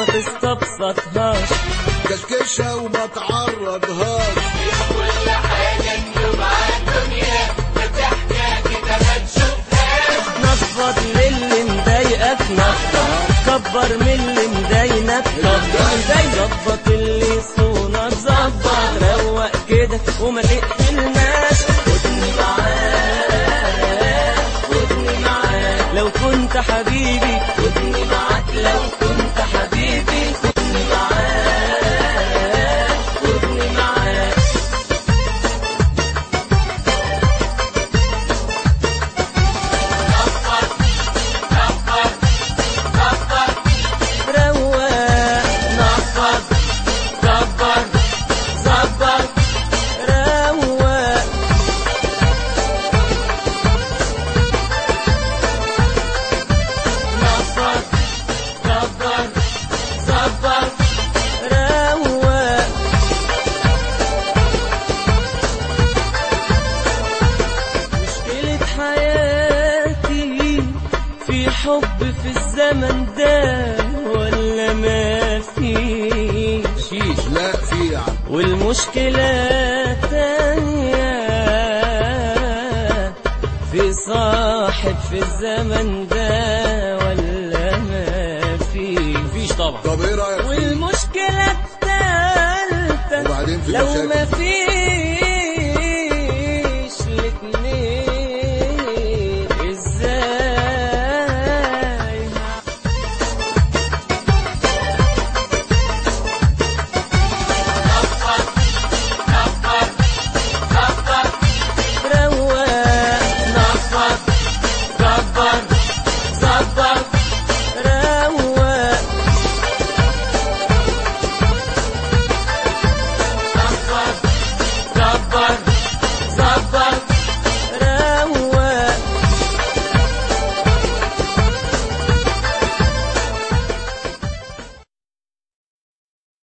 وما تستبسطهاش كشكشها وما تعرضهاش كل حاجة تكتب على الدنيا بتحكي كده ما تشوفهاش نفض للي مضايقك نفض كبر من اللي مضايقك كبر ظبط اللي يصونك ظبط روق كده وما تقتلناش خدني معاك خدني معاك لو كنت حبيبي خدني معاك لو كنت حبيبي خدني معاك خدني معاك روق نفض كبر ظبط روق نفض كبر ظبط روق مشكلة حياتي في حب في الزمن ده ولا ما فيش فيش لا في يا عم والمشكلة تانية في صاحب في الزمن ده ولا ما فيش مفيش طبعا طب ايه رايك فيه؟ والمشكلة التالتة وبعدين في لو مشاكل. ما فيش